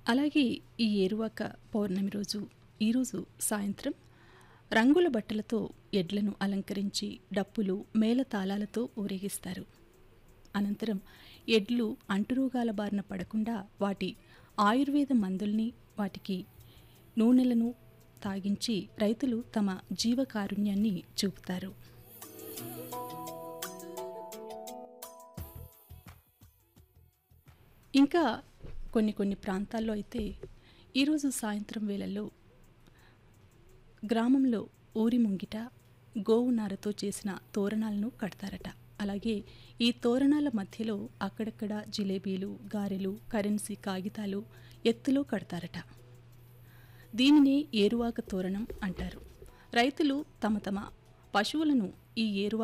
అలాగే ఈ ఏరువాక పౌర్ణమి రోజు ఈరోజు సాయంత్రం రంగుల బట్టలతో ఎడ్లను అలంకరించి డప్పులు మేళతాళాలతో ఊరేగిస్తారు అనంతరం ఎడ్లు అంటురోగాల బారిన పడకుండా వాటి ఆయుర్వేద మందుల్ని వాటికి నూనెలను తాగించి రైతులు తమ జీవకారుణ్యాన్ని చూపుతారు ఇంకా కొన్ని కొన్ని ప్రాంతాల్లో అయితే ఈరోజు సాయంత్రం వేళల్లో గ్రామంలో ఊరి ముంగిట గోవు నారతో చేసిన తోరణాలను కడతారట అలాగే ఈ తోరణాల మధ్యలో అక్కడక్కడ జిలేబీలు గారెలు కరెన్సీ కాగితాలు ఎత్తులో కడతారట దీనిని ఏరువాక తోరణం అంటారు రైతులు తమ తమ పశువులను ఈ ఏరువాక